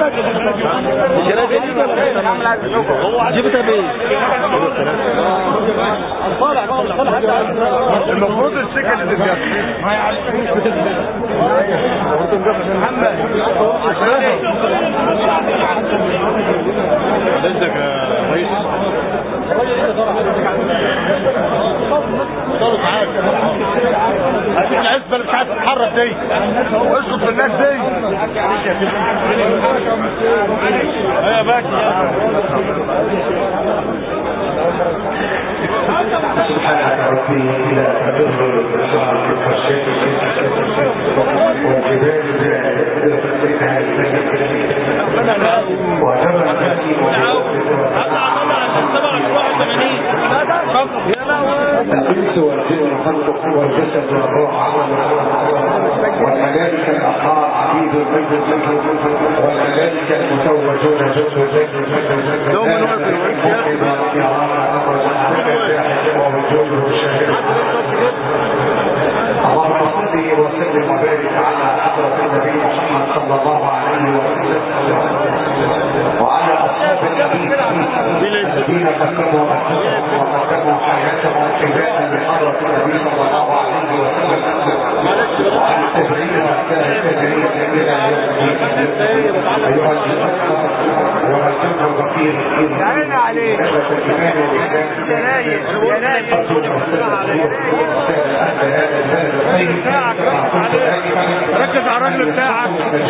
جبتها بايه المفروض السكن اللي بيحكي ما يعرفش محمد بدك يا ريس هذه العزبة اللي مش عارف تتحرك دي اسقط في الناس دي يا باشا سبحانك ربي إلى أبر البحار والشيء والجبال وجبل الحكيم الإنس والجن خلق والجسد والروح والملائكة الأطهار عبيد والملائكة المتوجون جد اللهم صل وسلم وبارك على حضرة النبي محمد صلى الله عليه وسلم وعلى أصحاب النبي الذين قدموا أنفسهم وقدموا حياتهم فداء لحضرة النبي صلى الله عليه وسلم وعن التابعين والتابعين إلى يوم الدين أيها الأخوة ورسول الغفير تعالى عليه الإيمان والإسلام يا نايم ركز على الرجل بتاعك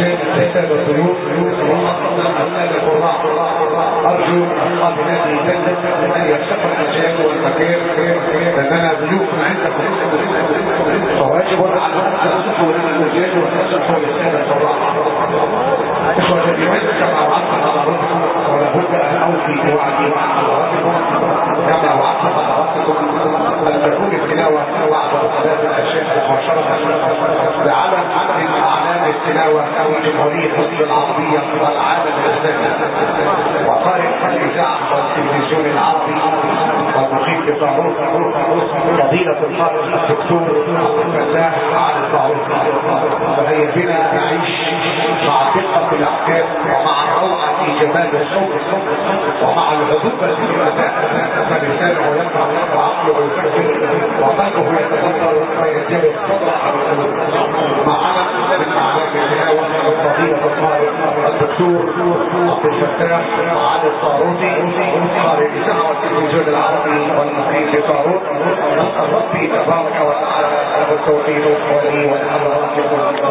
أرجو أصحاب هذه الجنة أن يفتحوا المجال والمكان لأننا ضيوف عندكم فواجب على أن تفتحوا لنا المجال وتفتحوا لسان الصراحة إخوة الإيمان كما وعدت حضراتكم ولابد أن أوفي بوعدي مع حضراتكم كما وعدت حضراتكم أن تكون التلاوة بعد صلاة العشاء مباشرة لعلم من أعلام التلاوة في جمهورية مصر العربية والعالم الإسلامي وقائد الإذاعة والتلفزيون العربي والمقيم بطاروت فضيلة القائد الدكتور فتاح على الطاروت فهي بنا نعيش مع دقة الأحكام ومع الروعة في جمال الصوت ومع العذوبة في الأداء فلسانه يقرأ وعقله يفكر وقلبه يتفكر ويزيد الصدر على القلوب معنا من أعلام التلاوة فضيلة القائد الدكتور عبد الفتاح علي الطاروسي قارئ الإذاعة والتلفزيون العربي والمقيم بطاروت نسأل ربي تبارك وتعالى له التوفيق ولي ولحضراتكم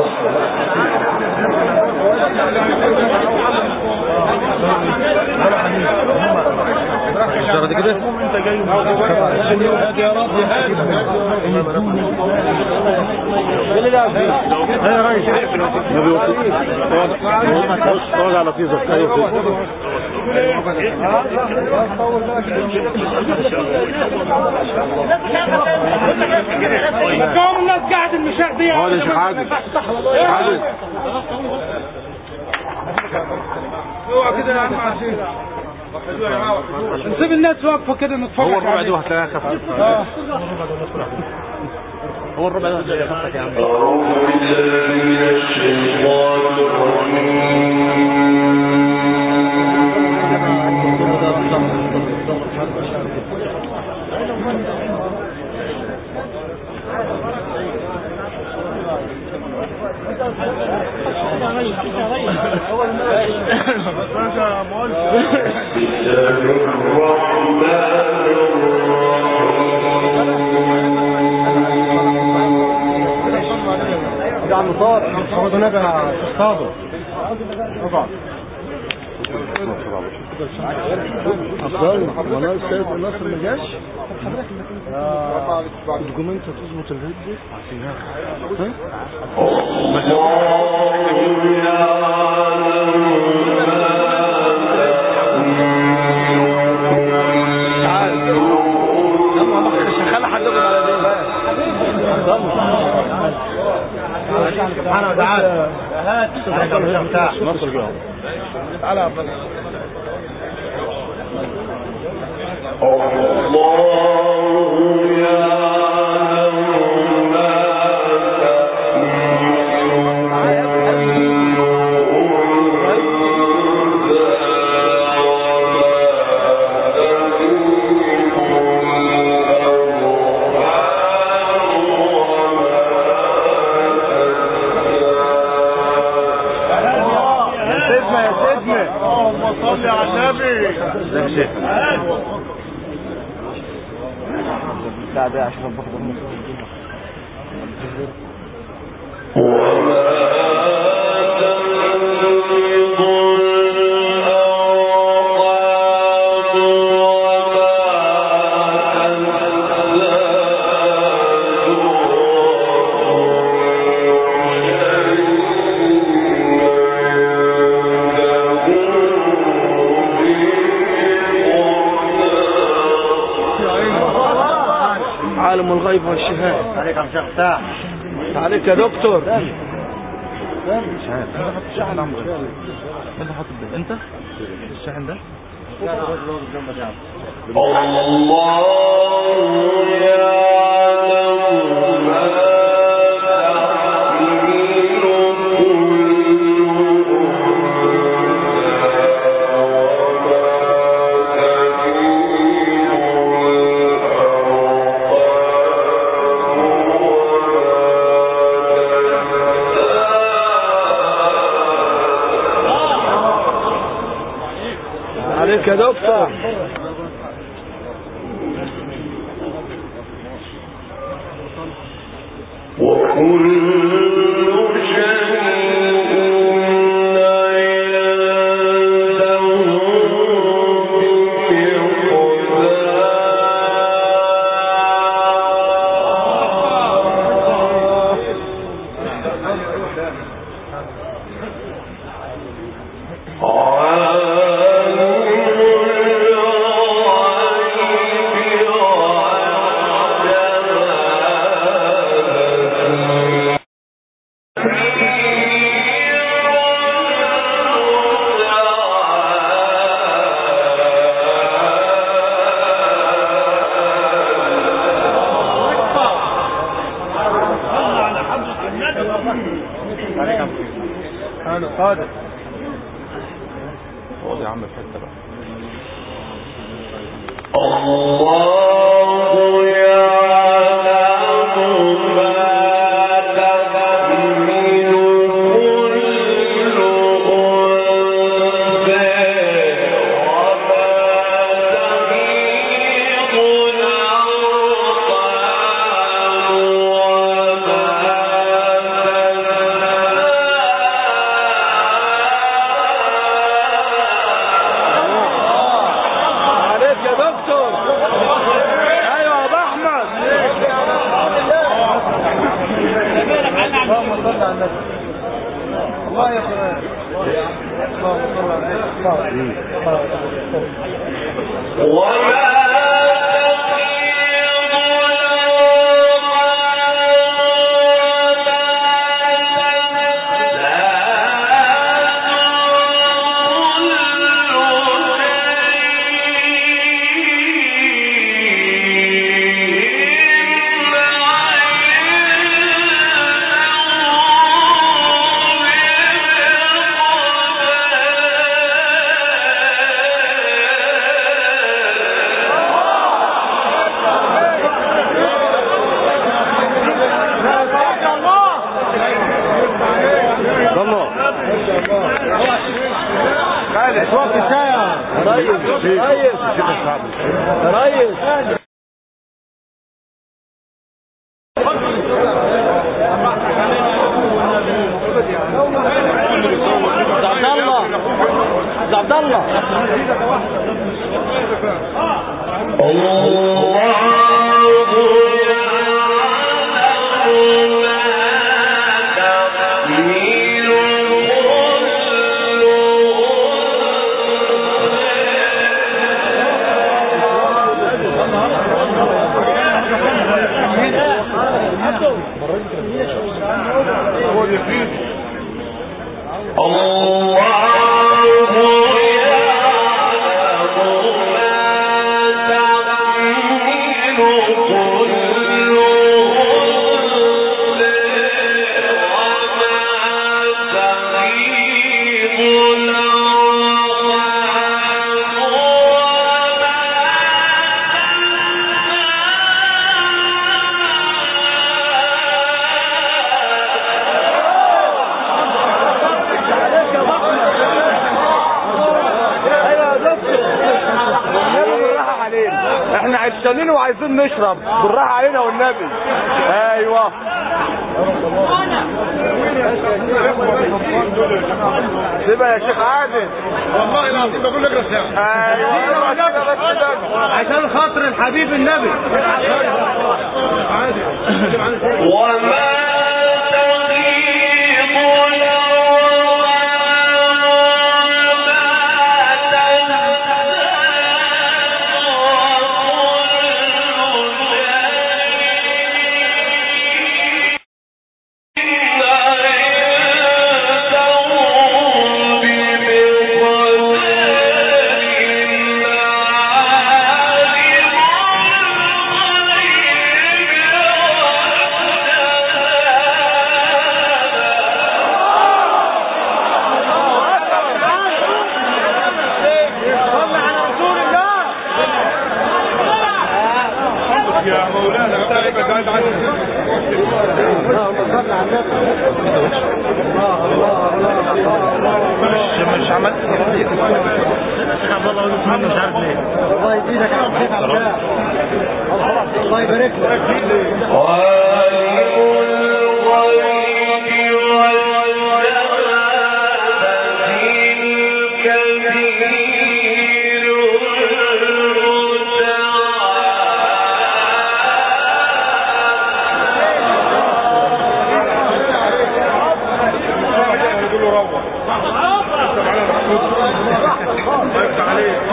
مجرد كده انت جاي يا رب يا ريس ما بيوصلش بص اقعد على فيزا ايوه كم الناس قاعد المشايخ دي هو ده شيخ عادل عادل اوعى كده يا عم عشير نسيب الناس واقفه كده نتفرج هو الربع عليه. ده هتلاقيها خفيف آه. هو الربع ده هتلاقيها خفيف يا عم أعوذ بالله من الشيطان بسم الله الرحمن يا عم طارق هو ده نبع تصطاده افضل والله السيد النصر ما جاش الدوكيومنت هتظبط الهيد دي ها خلي حد يقول على دي سبحانه وتعالى هات بتاع مصر جاي تعالى يا عبد الله اسمع يا سيدنا اللهم صل على النبي ازيك يا شيخ بتاع ده عشان باخد عالم الغيب والشهاده عليك يا شيخ ساعة عليك يا دكتور انت الشاحن ده عليك يا دكتور انا قادر خد يا عم في حته بقى عليك يا دكتور ايوه يا ابو احمد اللهم صل على النبي الله يا فلان اللهم صل على النبي خالد وقت ساعة ريس ريس ريس عبد الله عبد الله هو اللي فيه الله يعلم ما عطشانين وعايزين نشرب بالراحه علينا والنبي ايوه سيبها يا شيخ عادل والله العظيم بقول لك رسالة ايوه كده بس كده. عشان خاطر الحبيب النبي وما تغيب يا مولانا تعالى بعد عن مش مش عملت الله يزيدك يا شيخ عبد الله الله يبارك لك يقول له روح بارك عليك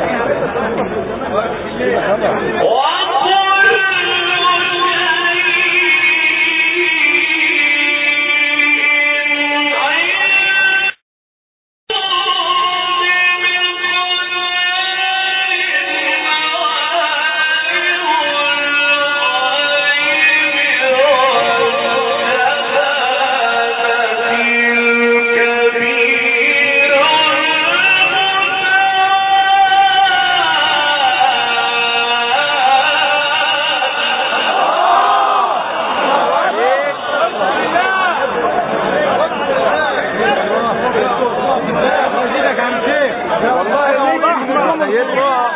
يزيدك يا عم شيخ والله لو احمد سيدنا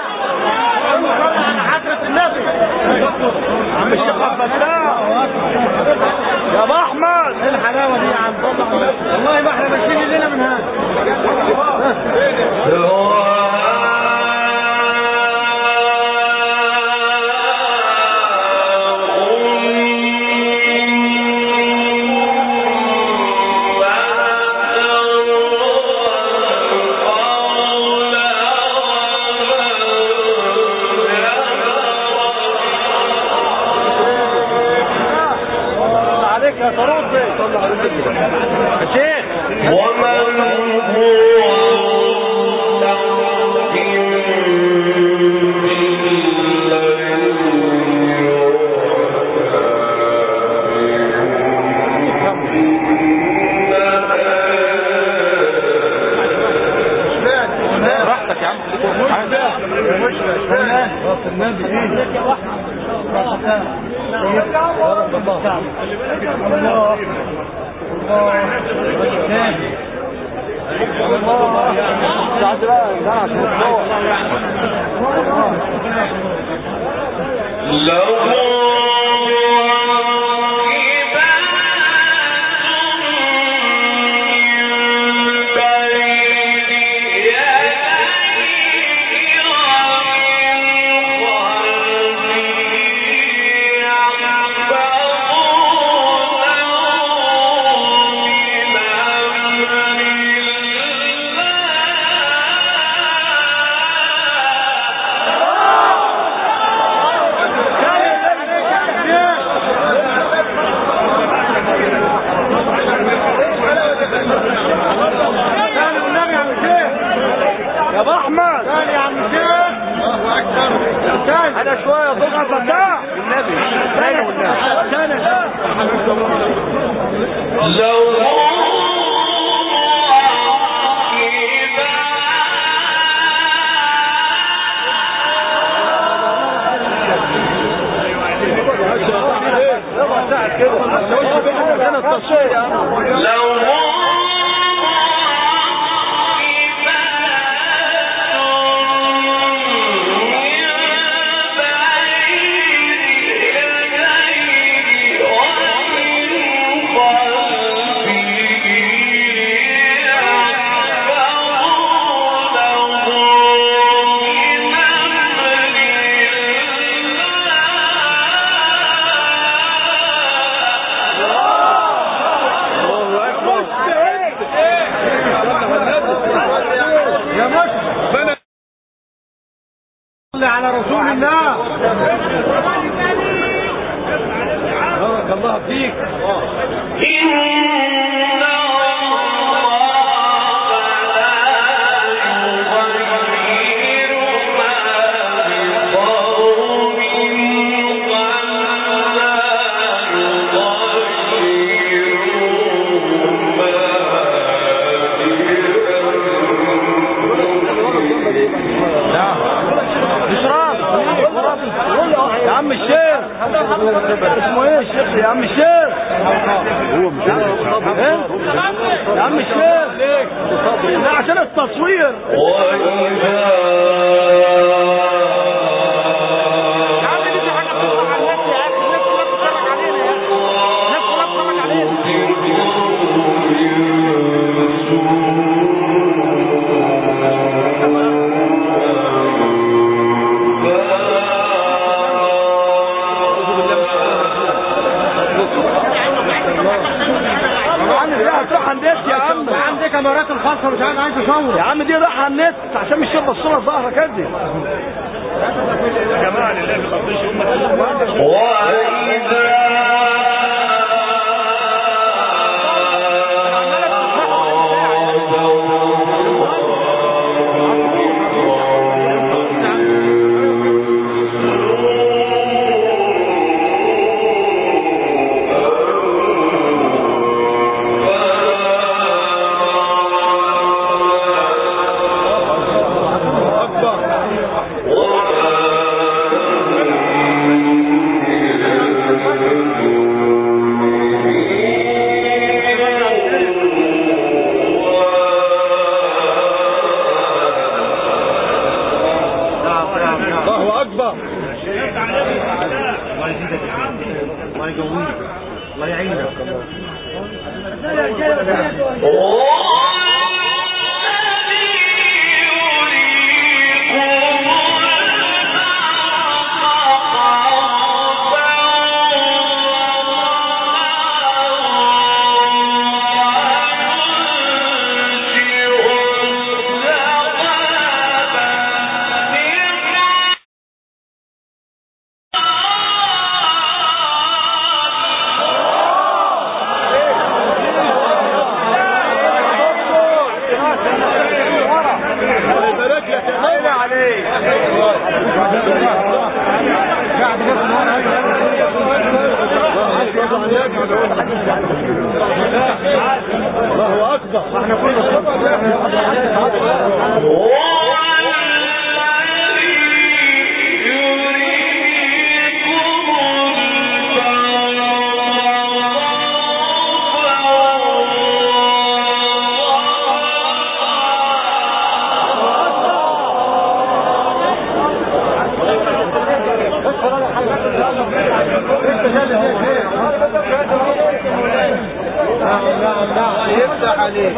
حضرة النبي عم الشيخ عبد الفتاح يا ابو احمد ايه الحلاوه دي يا عم والله ما احنا ماشيين الليله من هذا عليك يا طروسي يا شيخ براحتك يا عم راس النبي ايه الله ساعات بقى ده عشان الصور يا ابو احمد تعال يا عم شيخ تعال انا شويه ضغط فتاح النبي ثاني والنبي يابا ساعد كده انا التصوير يا عم لو صل على رسول الله بارك الله فيك اشراف يا عم الشيخ اسمه ايه الشيخ يا عم الشيخ هو مش ايه يا عم الشيخ ده عشان التصوير يا عم دي حاجه بتطلع على النت يا اخي الناس كلها بتتفرج علينا يا اخي الناس كلها بتتفرج علينا يا عم دي هتروح على النت يا عم عندي كاميرات الخاصه مش عايز عايز تصور يا عم دي راح على النت عشان مش شايف الصوره ظاهره كده الله اكبر الله اكبر احنا كنا يفتح عليك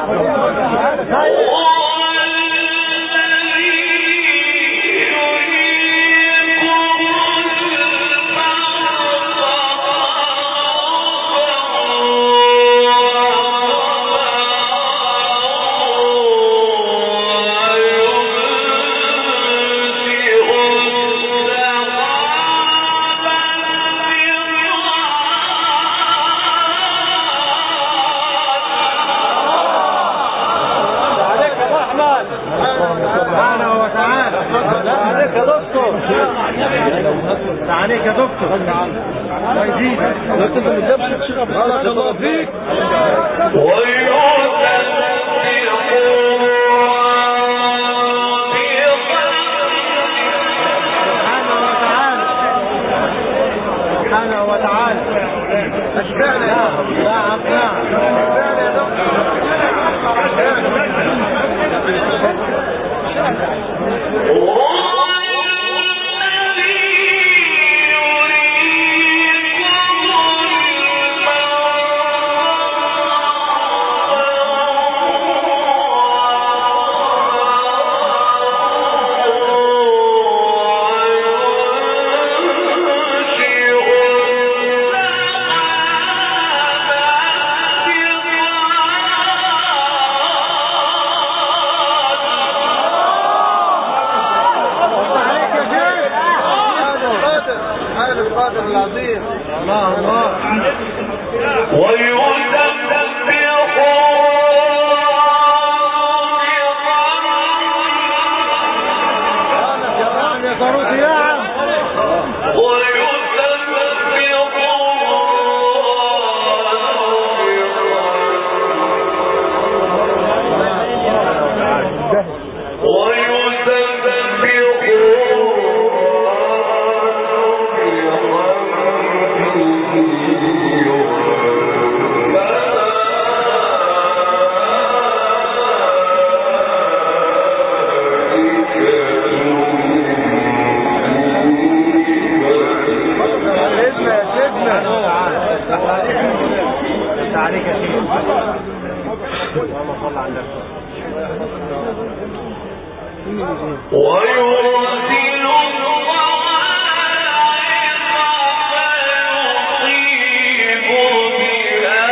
عليك يا احمد سبحانه وتعالى عليك يا دكتور عليك يا دكتور الله يزيدك انت اللي جاب شيخ شيخ بارك الله فيك سبحانه وتعالى سبحانه وتعالى اشبعنا يا رب نعم نعم اشبعنا يا دكتور Oh الله الله يا صاروخ يا عم سيدنا يا سيدنا تعاليك يا شيخ اللهم صل على النبي ويرسل فيصيب بها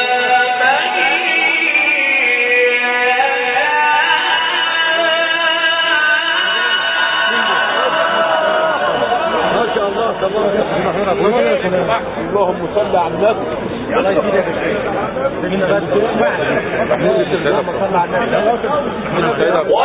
ما شاء الله تبارك الله اللهم صل على النبي الله يزيدك يا شيخ سيدنا بس اللهم صل على النبي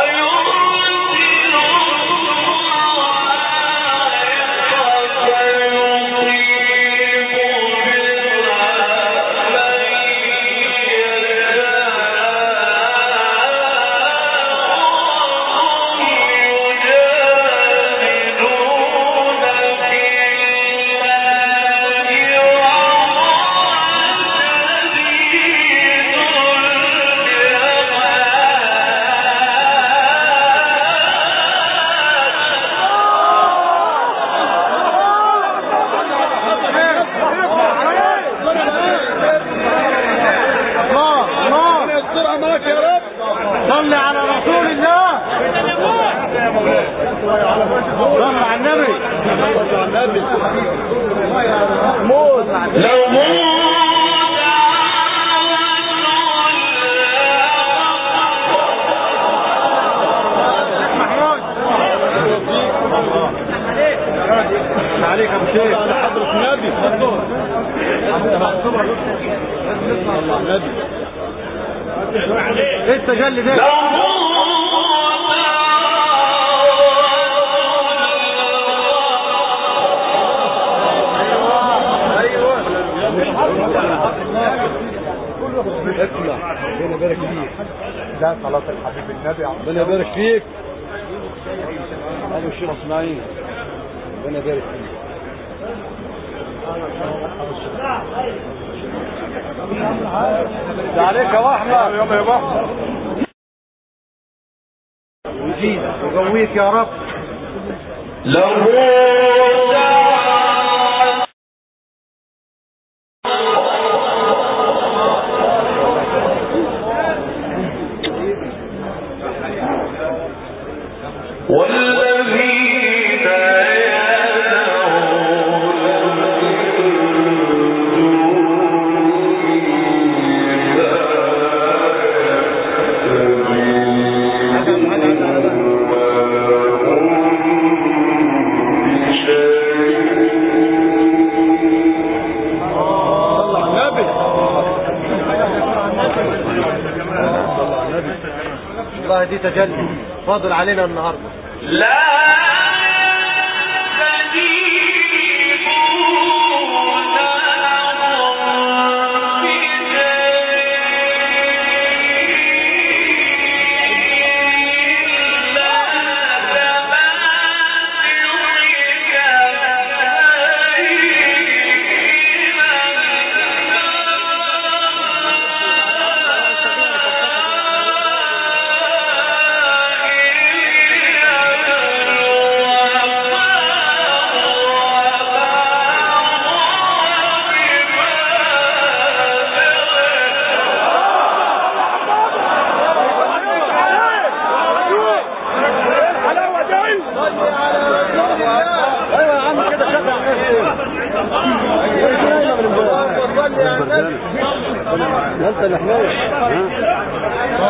الله الله يستر امرك يا رب صل على رسول الله صل على النبي صل على النبي موت لو محمود عليك يا ابو شيخ على حضرة النبي صل على النبي ايه التجلي ده اطلع ربنا يبارك فيك ده صلاة الحبيب النبي ربنا يبارك فيك ابو الشيخ اسماعيل ربنا يبارك فيك ده عليك يا احمد يلا يا احمد ويزيد ويقويك يا رب والذين صل على النبي والله دي تجلي فاضل علينا النهارده لا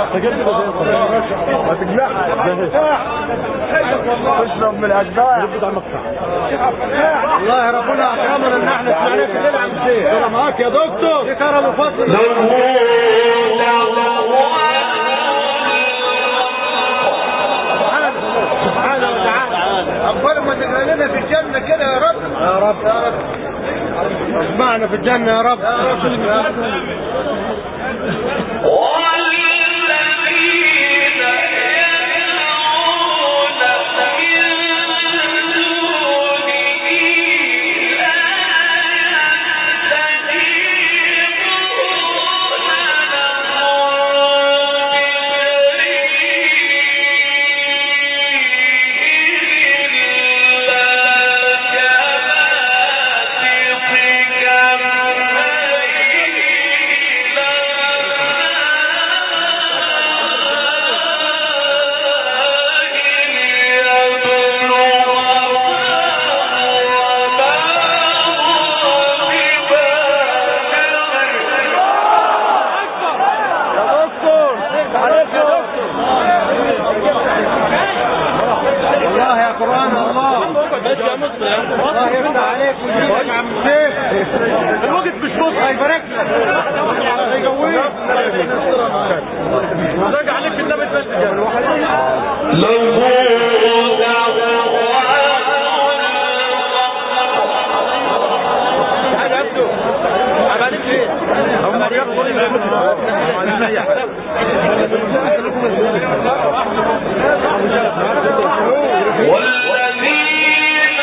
ما تجلحها تشرب من الاجداع والله ربنا اكرمنا ان احنا سمعناك تلعب زين انا معاك يا دكتور في كرم وفضل سبحانه وتعالى أقبل ما تجعل لنا في الجنة كده يا رب يا رب يا رب اسمعنا في الجنة يا رب يا رب والذين يدعون من دونه لا يا دكتور عليك يا دكتور والله يا قرآن الله يا مصر يا الله يفتح عليك ويجيبك يا عم الشيخ الوقت مش مصر هيبارك لك هيجويك وزاج عليك النبي المسجد تعال يا ابنو عمالين ايه هم بياخدوا والذين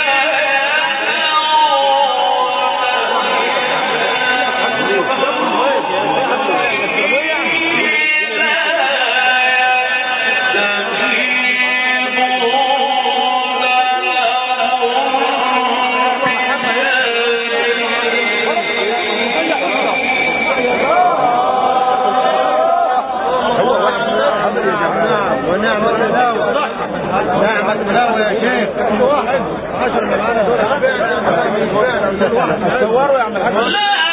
ونعم التلاوة نعم التلاوة يا شيخ واحد عشر من معانا صوروا يا عم الحاج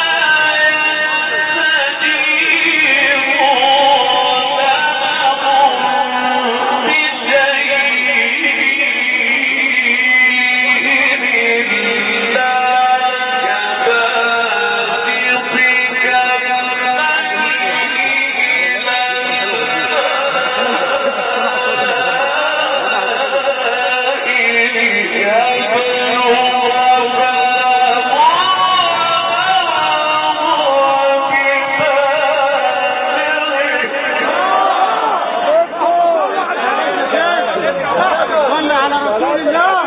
صلى على رسول الله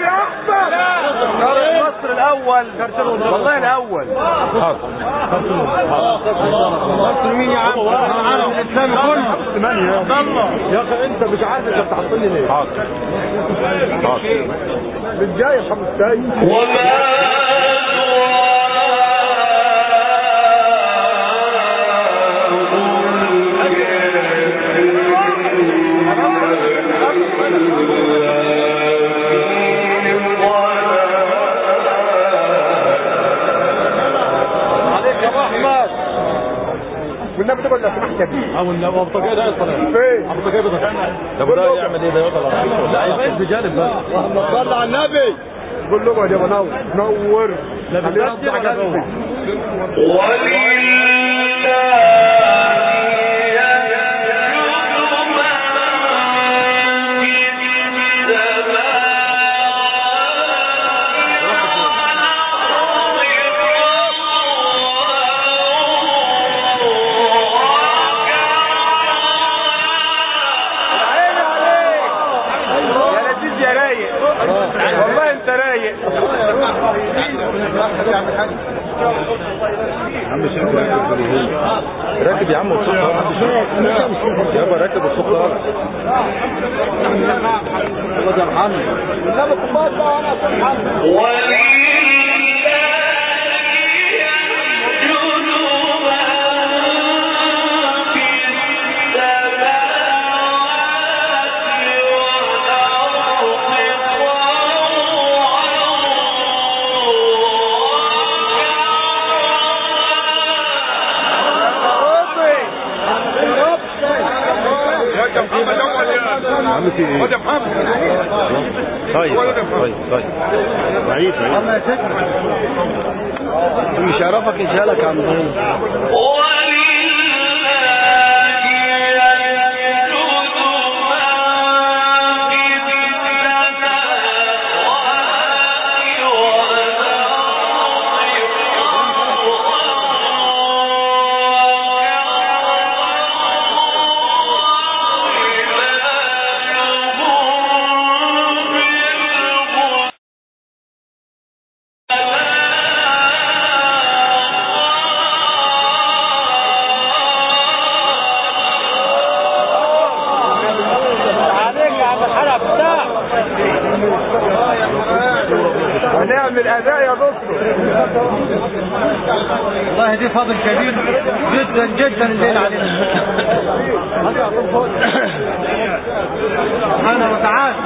مصر الاول والله الاول مصر مين يا عم العالم الاسلامي كله ثمانية عبد الله يا اخي انت مش عارف انت بتحطني ليه حاضر حاضر بالجاي يا خمس دقايق عليك يا ابو احمد والنبي ده ولا سمحت يا بيه او النبي ابو طاقه ده فين ابو طاقه ده طب ده يعمل ايه ده يطلع لا عايز بجانب بس اللهم صل على النبي قول له يا منور نور لا بجد حاجه يا لذيذ يا رايق والله انت رايق عم شيخ راكب يا عم الصوت يابا راكب الصوت خالص الله يرحمه انما كبار بقى انا سبحان عم في ايه؟ يا محمد طيب طيب طيب بعيد بعيد الله يسكت مش عرفك يشالك عم عليك يا عم الحلقة بتاع هنعمل اداء يا دكتور والله دي فضل كبير جدا جدا الليل علينا سبحانه وتعالى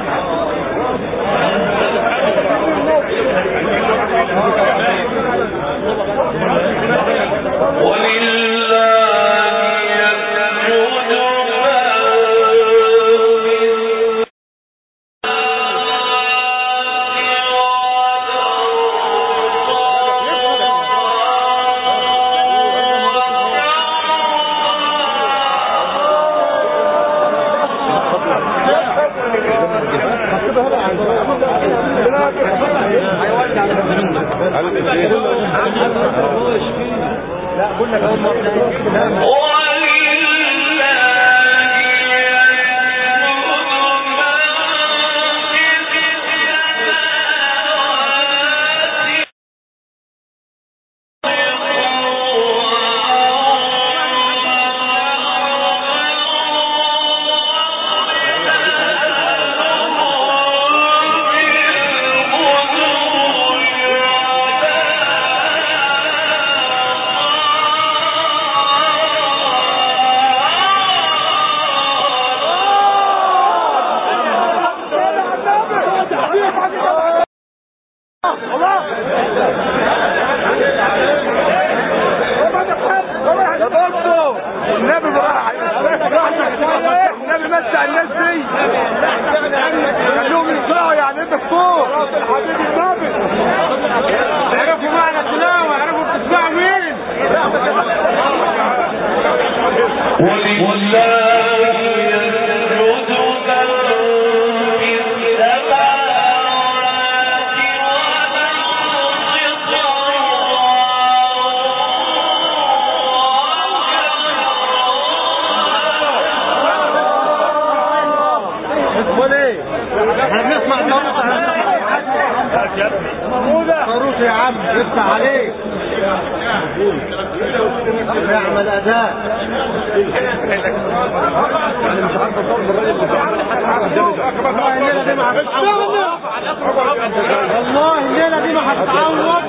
يا دكتور النبي بقى النبي مسع الناس دي خليهم يطلعوا يعني ايه دكتور حبيبي النبي عرفوا معنى التلاوة عرفوا بتسمعوا مين امال ايه احنا بنسمع صاروخ يا عم افتح عليك نعمل اداء والله الليله دي ما هتتعوض والله الليله دي ما هتتعوض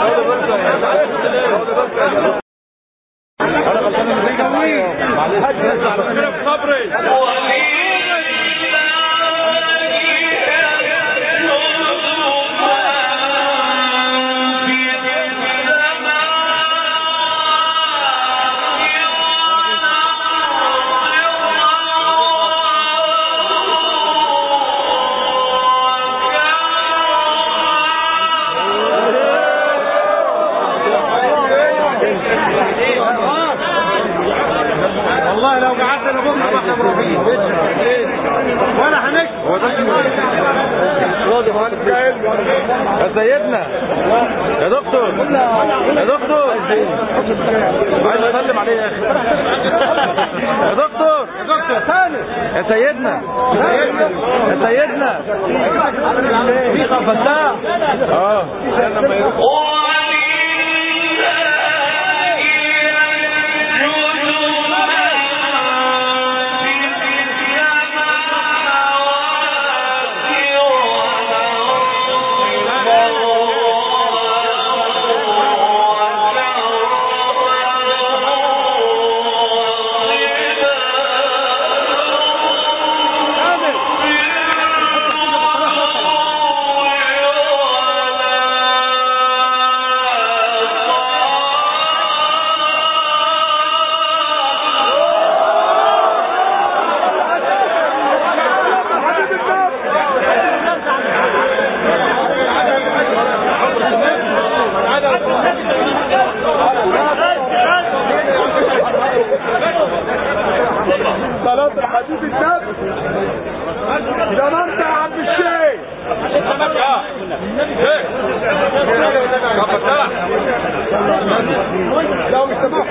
والله لو قعدنا نقول ما احنا مروحين ولا هنكسب يا سيدنا يا دكتور يا دكتور عايز اسلم عليه يا اخي يا دكتور يا دكتور ثاني يا سيدنا يا سيدنا في فتاح اه Oh ده ما انت يا عم الشيخ لو مش سماح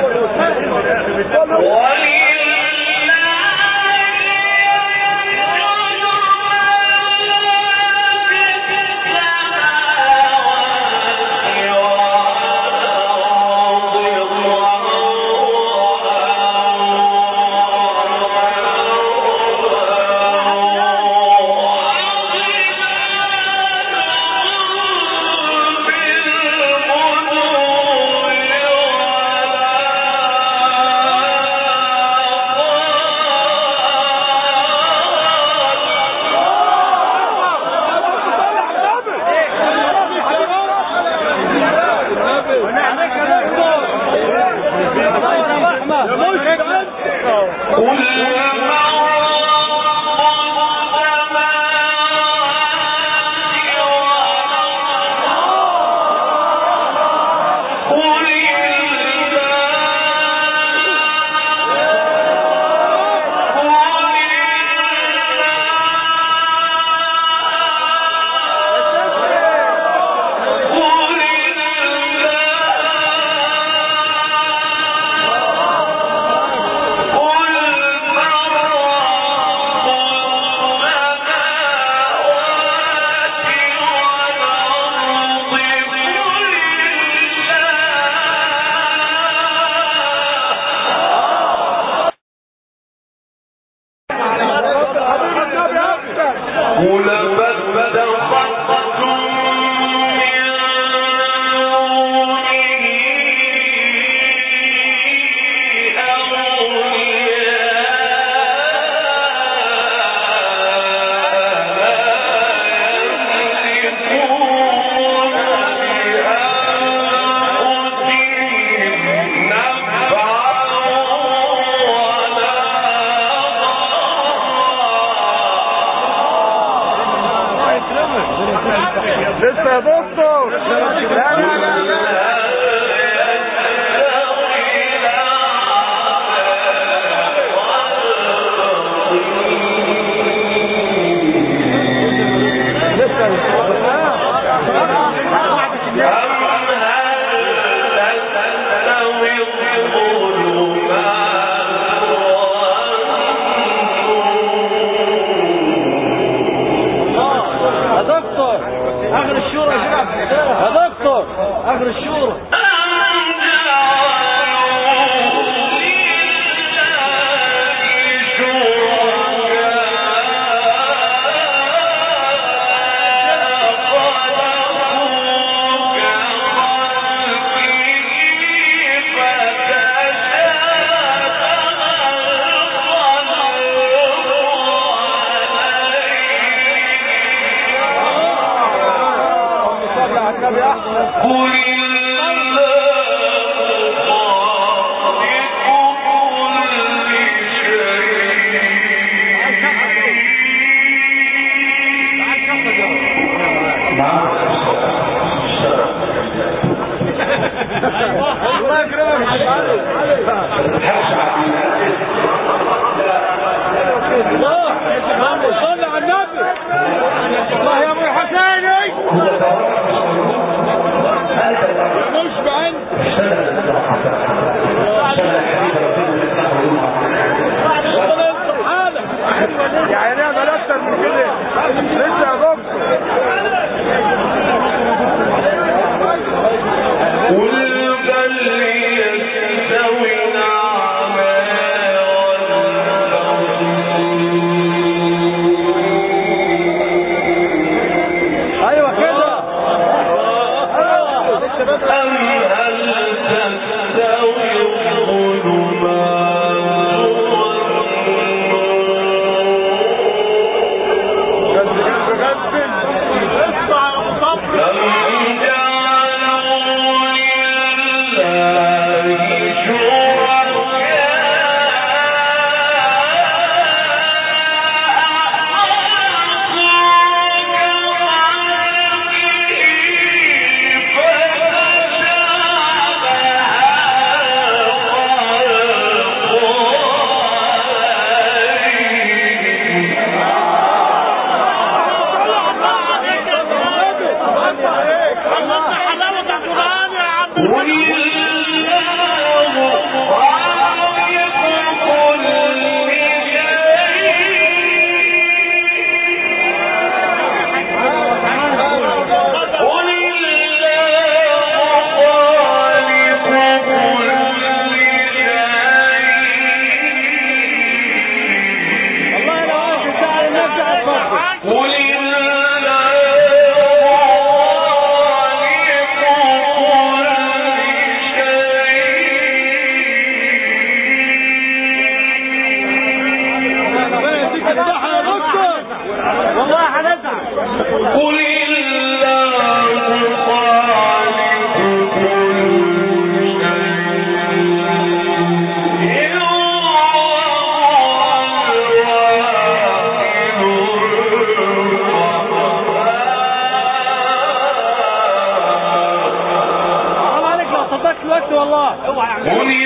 لسه يا دكتور لا لا لا لا يا دكتور اخر الشورى يا شباب يا دكتور اخر الشورى الله يكرمك الله صل على النبي الله يا ابو الحسين هو الله اوعى يا عم قل